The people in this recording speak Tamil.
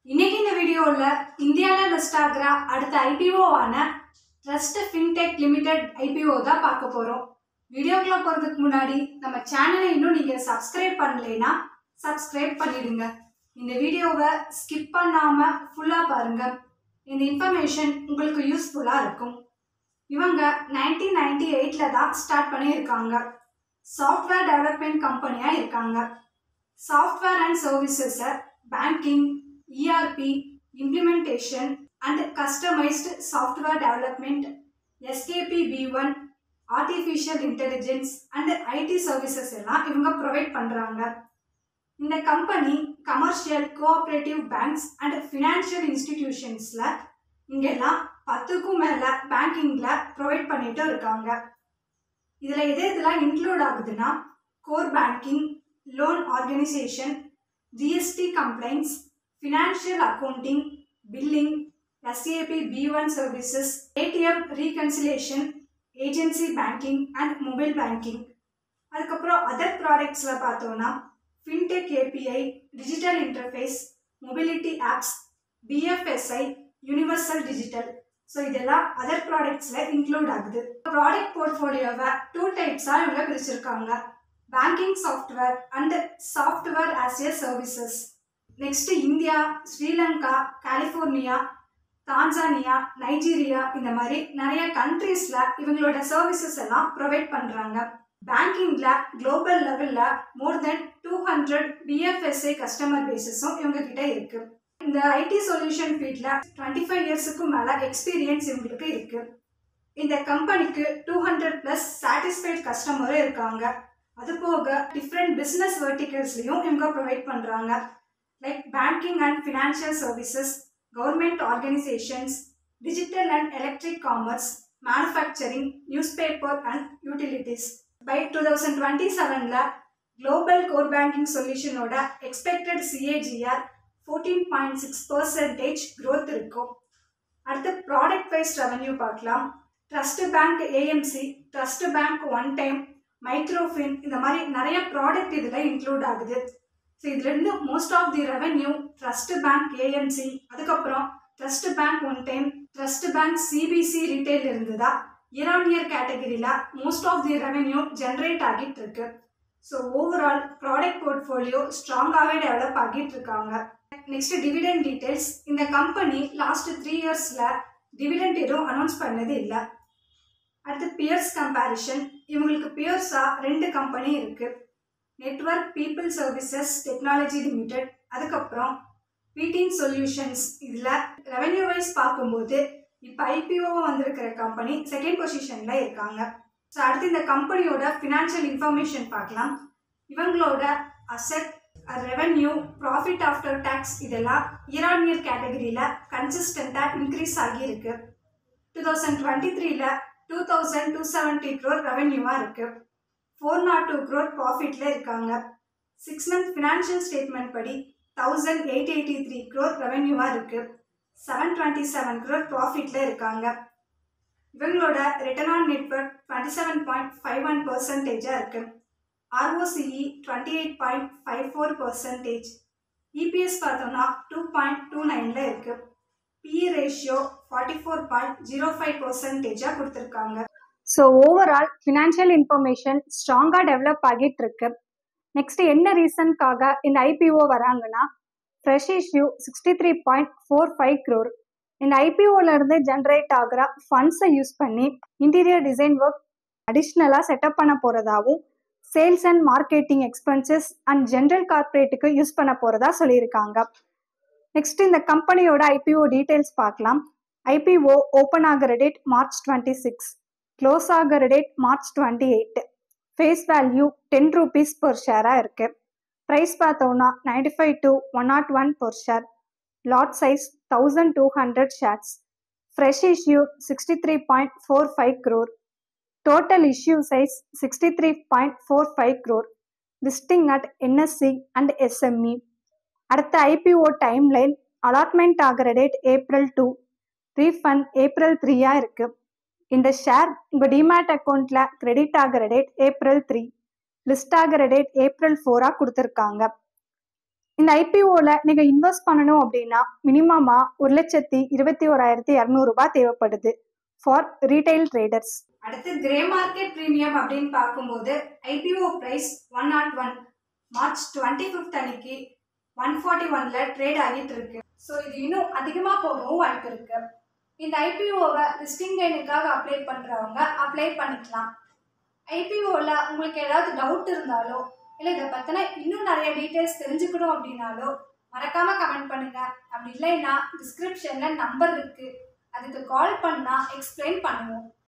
இன்னைக்கு இந்த வீடியோவில் இந்தியாவில் லிஸ்ட் ஆகிற அடுத்த ஐபிஓவான ட்ரஸ்ட் ஃபின்டெக் லிமிடெட் ஐபிஓ தான் பார்க்க போகிறோம் வீடியோக்குள்ள போகிறதுக்கு முன்னாடி நம்ம சேனலை இன்னும் நீங்கள் சப்ஸ்கிரைப் பண்ணலைன்னா சப்ஸ்கிரைப் பண்ணிடுங்க இந்த வீடியோவை ஸ்கிப் பண்ணாமல் ஃபுல்லாக பாருங்க இந்த இன்ஃபர்மேஷன் உங்களுக்கு யூஸ்ஃபுல்லாக இருக்கும் இவங்க நைன்டீன் நைன்டி எயிட்டில் தான் ஸ்டார்ட் பண்ணியிருக்காங்க சாஃப்ட்வேர் டெவலப்மெண்ட் கம்பெனியாக இருக்காங்க சாஃப்ட்வேர் அண்ட் சர்வீசஸை banking ERP implementation and customised software development SKP B one artificial intelligence and IT services எல்லாம் இவங்க ப்ரொவைட் பண்ணுறாங்க இந்த company commercial cooperative banks and financial இன்ஸ்டிடியூஷன்ஸில் இங்கெல்லாம் பத்துக்கும் மேலே பேங்கிங்கில் ப்ரொவைட் பண்ணிட்டு இருக்காங்க இதில் எது இதெல்லாம் இன்க்ளூட் ஆகுதுன்னா core banking loan organisation GST complaints financial accounting billing SAP B one services ATM reconciliation agency banking and mobile banking அதுக்கப்புறம் அதர் ப்ராடக்ட்ஸில் பார்த்தோன்னா fintech API digital interface mobility apps BFSI universal digital so இதெல்லாம் அதர் ப்ராடக்ட்ஸில் இன்க்ளூட் ஆகுது ப்ராடக்ட் போர்ட்ஃபோலியோவை டூ டைப்ஸாக இவங்க பிரிச்சிருக்காங்க banking software and software as a services next India Sri Lanka California Tanzania Nigeria இந்த மாதிரி நிறைய கண்ட்ரீஸில் இவங்களோட சர்வீசஸ் எல்லாம் ப்ரொவைட் பண்ணுறாங்க பேங்கிங்கில் குளோபல் லெவலில் more than two hundred BFSI customer பேஸஸும் இவங்க கிட்ட இருக்கு இந்த ஐடி சொல்யூஷன் ஃபீல்டில் டுவெண்ட்டி ஃபைவ் இயர்ஸுக்கும் மேலே எக்ஸ்பீரியன்ஸ் இவங்களுக்கு இருக்கு இந்த கம்பெனிக்கு டூ ஹண்ட்ரட் ப்ளஸ் சாட்டிஸ்ஃபைட் கஸ்டமரும் இருக்காங்க அது போக டிஃப்ரெண்ட் பிஸ்னஸ் வெர்டிகல்ஸ்லையும் இவங்க ப்ரொவைட் பண்ணுறாங்க like banking and financial services government organisations digital and electric commerce manufacturing news paper and utilities by two thousand twenty செவனில் குளோபல் கோர் பேங்கிங் சொல்யூஷனோட expected CAGR fourteen point six percentage growth இருக்கும் அடுத்து ப்ராடக்ட் வைஸ் ரெவன்யூ பார்க்கலாம் trust bank AMC trust bank one time microfin இந்த மாதிரி நிறைய ப்ராடக்ட் இதில் இன்க்ளூட் ஆகுது ஸோ இதுலேருந்து most of the revenue trust bank AMC அதுக்கப்புறம் trust bank one time trust bank CBC retail இருந்ததா இயர் ஆன் இயர் கேட்டகரியில் most of the revenue generate ஆகிட்டு இருக்கு ஸோ ஓவரால் ப்ராடக்ட் போர்ட்ஃபோலியோ ஸ்ட்ராங்காகவே டெவலப் ஆகிட்டு இருக்காங்க நெக்ஸ்ட் டிவிடெண்ட் டீடைல்ஸ் இந்த கம்பெனி லாஸ்ட் த்ரீ இயர்ஸில் டிவிடெண்ட் எதுவும் அனௌன்ஸ் பண்ணது இல்லை அடுத்து பியர்ஸ் கம்பேரிஷன் இவங்களுக்கு பியர்ஸாக ரெண்டு கம்பெனி இருக்குது network people services technology limited அதுக்கப்புறம் பீட்டிங் சொல்யூஷன்ஸ் இதில் ரெவென்யூ வைஸ் பார்க்கும்போது இப்போ ஐபிஓ வந்திருக்கிற கம்பெனி செகண்ட் பொசிஷனில் இருக்காங்க ஸோ அடுத்து இந்த கம்பெனியோட ஃபினான்ஷியல் இன்ஃபர்மேஷன் பார்க்கலாம் இவங்களோட asset revenue profit after tax இதெல்லாம் இயர் ஆன் இயர் கேட்டகரியில் கன்சிஸ்டண்ட்டாக இன்க்ரீஸ் ஆகியிருக்கு டூ தௌசண்ட் டுவெண்ட்டி த்ரீல two thousand two seventy crore ரெவென்யூவாக இருக்குது ஃபோர் நாட் டூ க்ரோர் ப்ராஃபிட்டில் இருக்காங்க சிக்ஸ் மந்த் ஃபினான்ஷியல் ஸ்டேட்மெண்ட் படி thousand eight eighty three crore ரெவென்யூவாக இருக்குது செவன் டுவெண்ட்டி செவன் க்ரோர் ப்ராஃபிட்டில் இருக்காங்க இவங்களோட return on network twenty seven point five one பர்சன்டேஜாக இருக்குது ROCE twenty eight point five four percentage EPS பார்த்தோம்னா டூ பாயிண்ட் டூ நைனில் இருக்குது PE ratio forty four point zero five பர்சன்டேஜாக கொடுத்துருக்காங்க ஸோ ஓவரால் ஃபினான்ஷியல் இன்ஃபர்மேஷன் ஸ்ட்ராங்காக டெவலப் ஆகிட்டு இருக்கு நெக்ஸ்ட் என்ன ரீசன்க்காக இந்த ஐபிஓ வராங்கன்னா fresh issue sixty three point four five crore இந்த ஐபிஓல இருந்து ஜென்ரேட் ஆகிற ஃபண்ட்ஸை யூஸ் பண்ணி இன்டீரியர் டிசைன் ஒர்க் அடிஷ்னலாக செட்டப் பண்ண போகிறதாவும் sales and marketing expenses and general கார்பரேட்டுக்கு யூஸ் பண்ண போகிறதா சொல்லியிருக்காங்க நெக்ஸ்ட் இந்த கம்பெனியோட ஐபிஓ டீட்டெயில்ஸ் பார்க்கலாம் ஐபிஓ ஓப்பன் ஆகிற date March twenty six close ஆகிற date March twenty eight face value ten rupees per ஷேராக இருக்கு ப்ரைஸ் பார்த்தோம்னா ninety five to one nought one per share lot size thousand two hundred shares fresh issue sixty three point four five crore total issue size sixty three point four five crore listing at NSE and SME அடுத்த ஐபிஓ டைம் லைன் அலாட்மெண்ட் ஆகிற date April two refund April த்ரீயாக இருக்குது இந்த ஷேர் உங்கள் டிமேட் அக்கௌண்ட்டில் கிரெடிட் ஆகிற டேட் ஏப்ரல் த்ரீ லிஸ்ட் ஆகிற டேட் ஏப்ரல் ஃபோராக கொடுத்துருக்காங்க இந்த ஐபிஓவில் நீங்கள் இன்வெஸ்ட் பண்ணணும் அப்படின்னா மினிமமாக ஒரு லட்சத்தி இருபத்தி ஓராயிரத்தி இரநூறுபா தேவைப்படுது ஃபார் ரீட்டைல் ட்ரேடர்ஸ் அடுத்து கிரே மார்க்கெட் ப்ரீமியம் அப்படின்னு பார்க்கும்போது IPO price one nought one March twenty fifth அன்னைக்கு ஒன் ஃபார்ட்டி ஒன்ல ட்ரேட் ஆகிட்டு இருக்கு ஸோ இது இன்னும் அதிகமாக போகவும் வாய்ப்பு இருக்கு இந்த ஐபிஓவை லிஸ்டிங் கைனுக்காக அப்ளை பண்ணுறவங்க அப்ளை பண்ணிக்கலாம் ஐபிஓவில் உங்களுக்கு ஏதாவது டவுட் இருந்தாலோ இல்லை இதை பற்றின இன்னும் நிறைய டீட்டெயில்ஸ் தெரிஞ்சுக்கணும் அப்படின்னாலோ மறக்காம கமெண்ட் பண்ணுங்க அப்படி இல்லைன்னா டிஸ்கிரிப்ஷனில் நம்பர் இருக்கு அதுக்கு கால் பண்ணால் எக்ஸ்பிளைன் பண்ணுவோம்